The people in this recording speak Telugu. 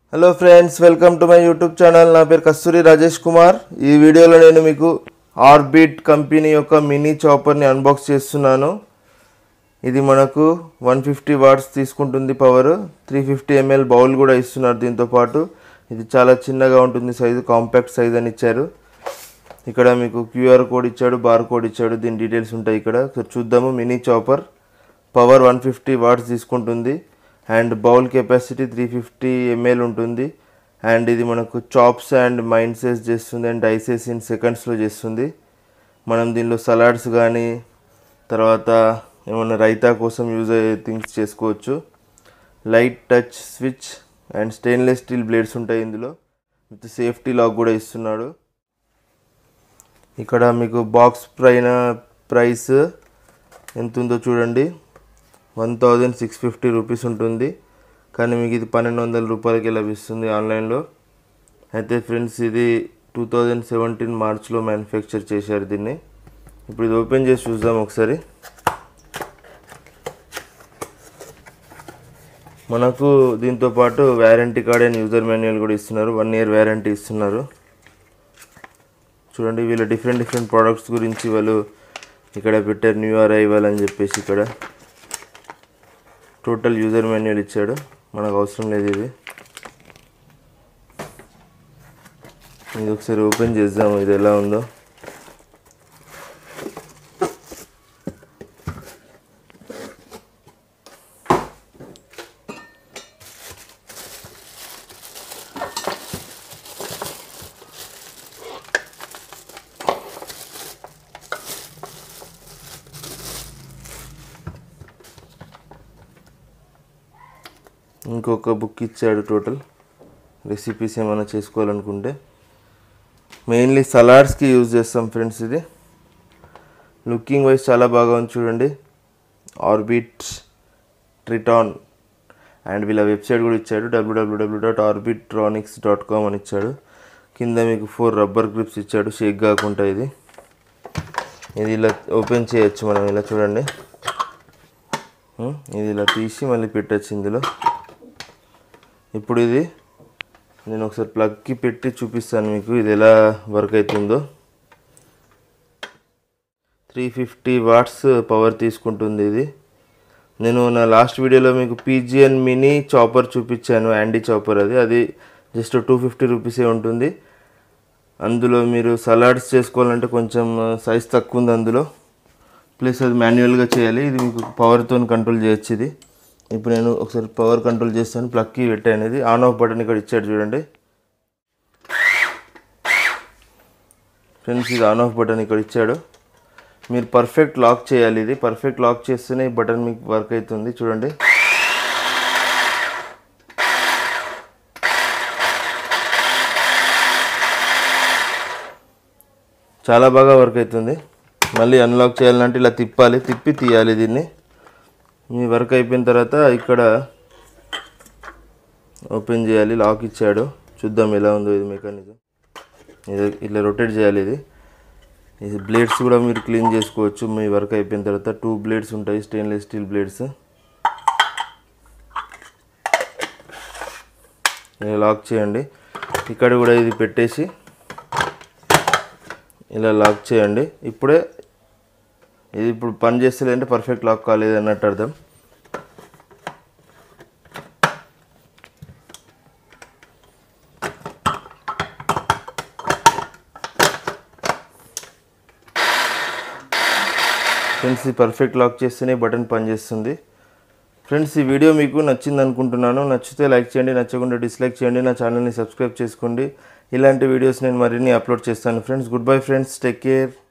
hello friends welcome to my YouTube channel నా పేరు కస్తూరి రాజేష్ కుమార్ ఈ వీడియోలో నేను మీకు ఆర్బిట్ కంపెనీ యొక్క మినీ చాపర్ని అన్బాక్స్ చేస్తున్నాను ఇది మనకు వన్ ఫిఫ్టీ వాట్స్ తీసుకుంటుంది power three fifty ML bowl కూడా ఇస్తున్నారు దీంతో పాటు ఇది చాలా చిన్నగా ఉంటుంది సైజు కాంపాక్ట్ సైజ్ అని ఇచ్చారు ఇక్కడ మీకు క్యూఆర్ కోడ్ ఇచ్చాడు బార్ కోడ్ ఇచ్చాడు దీని డీటెయిల్స్ ఉంటాయి ఇక్కడ సో చూద్దాము mini chopper power one fifty watts తీసుకుంటుంది and bowl capacity three fifty ML ఉంటుంది అండ్ ఇది మనకు చాప్స్ అండ్ మైండ్సెస్ చేస్తుంది అండ్ డైసెస్ ఇన్ సెకండ్స్లో చేస్తుంది మనం దీనిలో సలాడ్స్ కానీ తర్వాత ఏమన్నా రైతా కోసం యూజ్ అయ్యే థింగ్స్ చేసుకోవచ్చు light touch switch and stainless steel blades ఉంటాయి ఇందులో విత్ సేఫ్టీ లాక్ కూడా ఇస్తున్నాడు ఇక్కడ మీకు బాక్స్ పైన ప్రైస్ ఎంత ఉందో చూడండి one thousand six fifty rupees ఉంటుంది కానీ మీకు ఇది పన్నెండు వందల రూపాయలకి లభిస్తుంది ఆన్లైన్లో అయితే ఫ్రెండ్స్ ఇది టూ థౌజండ్ సెవెంటీన్ మార్చ్లో మ్యానుఫ్యాక్చర్ చేశారు దీన్ని ఇప్పుడు ఇది ఓపెన్ చేసి చూద్దాం ఒకసారి మనకు దీంతో పాటు warranty card and user manual కూడా ఇస్తున్నారు వన్ ఇయర్ వ్యారంటీ ఇస్తున్నారు చూడండి వీళ్ళ డిఫరెంట్ డిఫరెంట్ ప్రోడక్ట్స్ గురించి వాళ్ళు ఇక్కడ పెట్టారు న్యూ అరైవల్ అని చెప్పేసి ఇక్కడ టోటల్ యూజర్ మాన్యువల్ ఇచ్చాడు మనకు అవసరం లేదు ఇది ఇది ఒకసారి ఓపెన్ చేద్దాము ఇది ఎలా ఉందో ఇంకొక బుక్ ఇచ్చాడు టోటల్ రెసిపీస్ ఏమైనా చేసుకోవాలనుకుంటే మెయిన్లీ సలాడ్స్కి యూజ్ చేస్తాం ఫ్రెండ్స్ ఇది లుకింగ్ వైజ్ చాలా బాగా ఉంది చూడండి ఆర్బిట్ ట్రిటాన్ అండ్ వీళ్ళ వెబ్సైట్ కూడా ఇచ్చాడు W W W dot Orbitronics dot com అని ఇచ్చాడు కింద మీకు ఫోర్ రబ్బర్ గ్రిప్స్ ఇచ్చాడు షేక్ కాకుండా ఇది ఇది ఇలా ఓపెన్ చేయొచ్చు మనం ఇలా చూడండి ఉం, ఇది ఇలా తీసి మళ్ళీ పెట్టచ్చు ఇందులో ఇప్పుడు ఇది నేను ఒకసారి ప్లగ్కి పెట్టి చూపిస్తాను మీకు ఇది ఎలా వర్క్ అవుతుందో త్రీ ఫిఫ్టీ వాట్స్ పవర్ తీసుకుంటుంది ఇది నేను నా లాస్ట్ వీడియోలో మీకు పీజిఎన్ మినీ చాపర్ చూపించాను యాండీ చాపర్ అది అది జస్ట్ టూ ఫిఫ్టీ రూపీసే ఉంటుంది అందులో మీరు సలాడ్స్ చేసుకోవాలంటే కొంచెం సైజ్ తక్కువ ఉంది అందులో ప్లస్ అది మాన్యువల్గా చేయాలి ఇది మీకు పవర్తో కంట్రోల్ చేయొచ్చు ఇది ఇప్పుడు నేను ఒకసారి పవర్ కంట్రోల్ చేస్తాను ప్లక్కి పెట్టాను ఇది ఆన్ ఆఫ్ బటన్ ఇక్కడ ఇచ్చాడు చూడండి ఫ్రెండ్స్ ఇది ఆన్ ఆఫ్ బటన్ ఇక్కడ ఇచ్చాడు మీరు పర్ఫెక్ట్ లాక్ చేయాలి ఇది పర్ఫెక్ట్ లాక్ చేస్తేనే ఈ బటన్ మీకు వర్క్ అవుతుంది చూడండి చాలా బాగా వర్క్ అవుతుంది మళ్ళీ అన్లాక్ చేయాలంటే ఇలా తిప్పాలి తిప్పి తీయాలి దీన్ని మీ వర్క్ అయిపోయిన తర్వాత ఇక్కడ ఓపెన్ చేయాలి లాక్ ఇచ్చాడు చూద్దాం ఎలా ఉందో ఇది మెకానిజం ఇది ఇట్లా రొటేట్ చేయాలి ఇది ఇది బ్లేడ్స్ కూడా మీరు క్లీన్ చేసుకోవచ్చు మీ వర్క్ అయిపోయిన తర్వాత టూ బ్లేడ్స్ ఉంటాయి స్టెయిన్లెస్ స్టీల్ బ్లేడ్స్ ఇలా లాక్ చేయండి ఇక్కడ కూడా ఇది పెట్టేసి ఇలా లాక్ చేయండి ఇప్పుడే ఇది ఇప్పుడు పని చేస్తలేదంటే పర్ఫెక్ట్ లాక్ కాలేదు అన్నట్టు అర్థం ఫ్రెండ్స్ ఈ పర్ఫెక్ట్ లాక్ చేస్తేనే బటన్ పనిచేస్తుంది ఫ్రెండ్స్ ఈ వీడియో మీకు నచ్చింది అనుకుంటున్నాను నచ్చితే లైక్ చేయండి నచ్చకుండా డిస్లైక్ చేయండి నా ఛానల్ని సబ్స్క్రైబ్ చేసుకోండి ఇలాంటి వీడియోస్ నేను మరిన్ని అప్లోడ్ చేస్తాను friends good bye friends take care